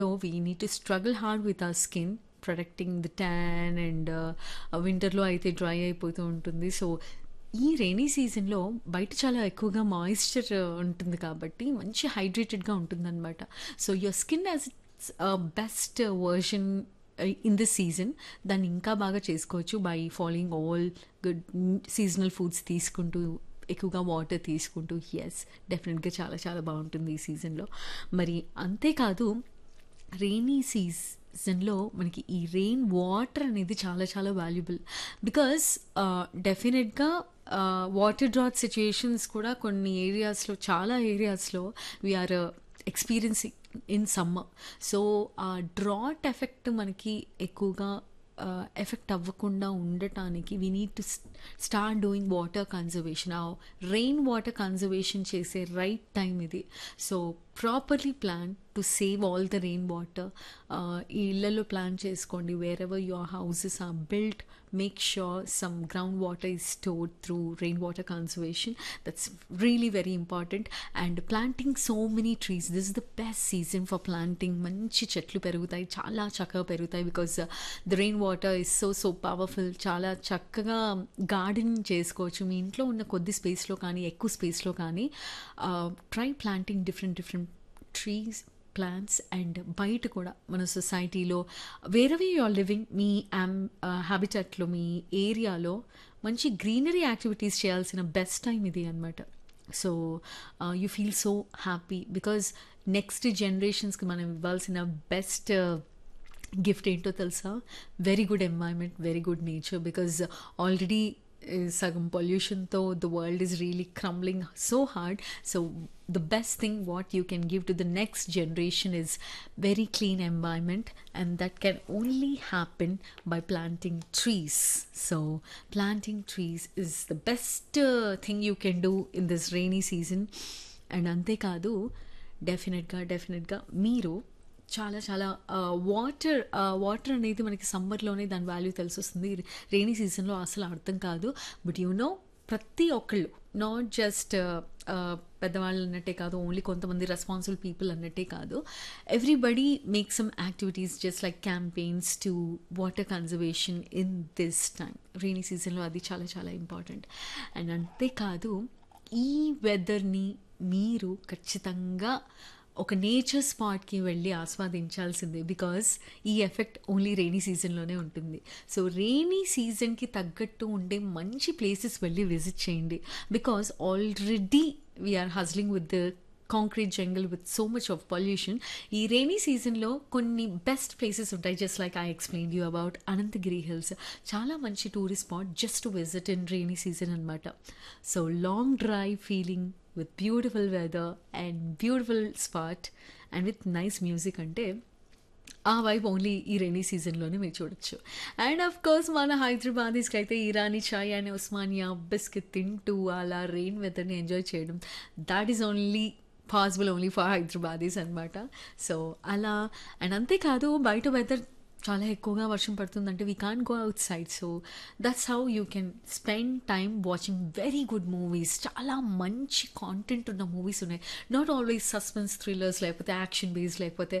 we need to struggle hard with our skin protecting the tan and వింటర్లో అయితే dry అయిపోతూ ఉంటుంది so ఈ రైనీ సీజన్లో బయట చాలా ఎక్కువగా మాయిశ్చర్ ఉంటుంది కాబట్టి మంచి హైడ్రేటెడ్గా ఉంటుందన్నమాట so your skin as its best version in this season దాన్ని ఇంకా బాగా చేసుకోవచ్చు by following all good seasonal foods తీసుకుంటూ ఎక్కువగా వాటర్ తీసుకుంటూ ఎస్ డెఫినెట్గా చాలా చాలా బాగుంటుంది ఈ సీజన్లో మరి అంతేకాదు రెయినీ సీజన్లో మనకి ఈ రెయిన్ వాటర్ అనేది చాలా చాలా వాల్యుబుల్ బికాస్ డెఫినెట్గా వాటర్ డ్రాట్ సిచ్యుయేషన్స్ కూడా కొన్ని ఏరియాస్లో చాలా ఏరియాస్లో we're experiencing in summer so ఆ డ్రాట్ ఎఫెక్ట్ మనకి ఎక్కువగా ఎఫెక్ట్ అవ్వకుండా ఉండటానికి we need to start doing water conservation ఆ రెయిన్ వాటర్ కన్జర్వేషన్ చేసే రైట్ టైం ఇది so properly plan to save all the rain water ఈ ఇళ్లలో ప్లాన్ చేసుకోండి wherever your houses are built make sure some ground water is stored through rain water conservation that's really very important and planting so many trees this is the best season for planting మంచి చెట్లు పెరుగుతాయి చాలా చక్కగా పెరుగుతాయి because the rain water is so so powerful చాలా చక్కగా gardening చేసుకోవచ్చు మీ ఇంట్లో ఉన్న కొద్ది స్పేస్లో కానీ ఎక్కువ స్పేస్లో కానీ try planting different different trees plants and బయట కూడా మన సొసైటీలో వేరవే యూఆర్ లివింగ్ మీ యామ్ హ్యాబిటట్లో మీ ఏరియాలో మంచి గ్రీనరీ యాక్టివిటీస్ చేయాల్సిన బెస్ట్ టైం ఇది అనమాట so you feel so happy because next జనరేషన్స్కి మనం ఇవ్వాల్సిన బెస్ట్ గిఫ్ట్ ఏంటో తెలుసా very good environment very good nature because already సగం పొల్యూషన్తో the world is really crumbling so hard so the best thing what you can give to the next generation is very clean environment and that can only happen by planting trees so planting trees is the best uh, thing you can do in this rainy season and అంతేకాదు డెఫినెట్గా డెఫినెట్గా మీరు చాలా చాలా water water అనేది మనకి సమ్మర్లోనే దాని value తెలిసి వస్తుంది రెయినీ సీజన్లో అసలు అర్థం కాదు బట్ యు నో ప్రతి ఒక్కళ్ళు నాట్ జస్ట్ పెద్దవాళ్ళు అన్నట్టే కాదు ఓన్లీ కొంతమంది రెస్పాన్సిబుల్ పీపుల్ అన్నట్టే కాదు everybody make some activities just like campaigns to water conservation in this time rainy సీజన్లో అది చాలా చాలా ఇంపార్టెంట్ అండ్ అంతేకాదు ఈ వెదర్ని మీరు ఖచ్చితంగా ఒక నేచర్ స్పాట్కి వెళ్ళి ఆస్వాదించాల్సిందే బికాస్ ఈ ఎఫెక్ట్ ఓన్లీ రెయినీ సీజన్లోనే ఉంటుంది సో రెయినీ సీజన్కి తగ్గట్టు ఉండే మంచి ప్లేసెస్ వెళ్ళి విజిట్ చేయండి because already we're hustling with the concrete jungle with so much of pollution ఈ రెయినీ సీజన్లో కొన్ని బెస్ట్ ప్లేసెస్ ఉంటాయి just like I explain you about Anantagiri hills చాలా మంచి tourist spot just visit in rainy season అనమాట so long drive feeling with beautiful weather and beautiful spot and with nice music అంటే ఆ vibe only ఈ రెయినీ సీజన్లోనే మీరు చూడొచ్చు అండ్ ఆఫ్ కోర్స్ మన హైదరాబాదీస్కి అయితే ఇరానీ చాయ్ అండ్ ఉస్మానియా బిస్కెట్ తింటూ అలా రెయిన్ వెదర్ని ఎంజాయ్ చేయడం that is only possible only for Hyderabadis అనమాట సో అలా అండ్ అంతేకాదు బయట వెదర్ చాలా ఎక్కువగా వర్షం పడుతుందంటే we can go outside so that's how you can spend time watching very good movies చాలా మంచి కాంటెంట్ ఉన్న మూవీస్ ఉన్నాయి నాట్ ఆల్వేస్ సస్పెన్స్ థ్రిల్లర్స్ లేకపోతే యాక్షన్ బేస్ లేకపోతే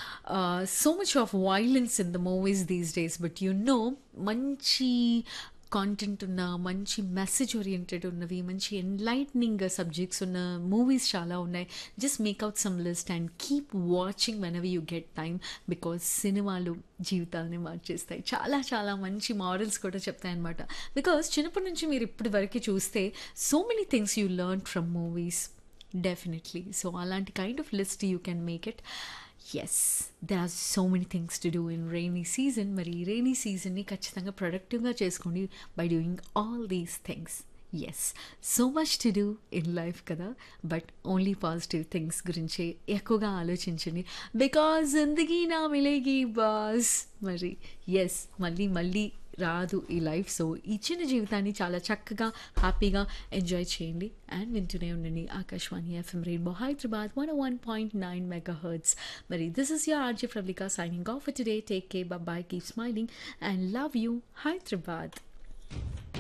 so much of violence in the movies these days but you know మంచి content ఉన్న మంచి message oriented ఉన్నవి మంచి ఎన్లైట్నింగ్ సబ్జెక్ట్స్ ఉన్న మూవీస్ చాలా ఉన్నాయి just make out some list and keep watching whenever you get time because సినిమాలు జీవితాలని మార్చేస్తాయి చాలా చాలా మంచి మారల్స్ కూడా చెప్తాయన్నమాట బికాజ్ చిన్నప్పటి నుంచి మీరు ఇప్పటి వరకు చూస్తే so many things you learn from movies డెఫినెట్లీ సో అలాంటి kind of list you can make it as there are so many things to do in rainy season మరి ఈ రెయినీ సీజన్ని ఖచ్చితంగా ప్రొడక్టివ్గా చేసుకోండి by doing all these things as so much to do in life కదా but only positive things గురించి ఎక్కువగా ఆలోచించండి బికాజ్ జిందగీ నా మిలేగి బాస్ మరి ఎస్ మళ్ళీ మళ్ళీ రాదు ఈ లైఫ్ సో ఇచ్చిన జీవితాన్ని చాలా చక్కగా హ్యాపీగా ఎంజాయ్ చేయండి అండ్ వింటూనే ఉండండి Akashvani FM rainbow Hyderabad one one point nine megahertz మరి this is your RJ Prablika signing off today take care bye keep smiling and love you Hyderabad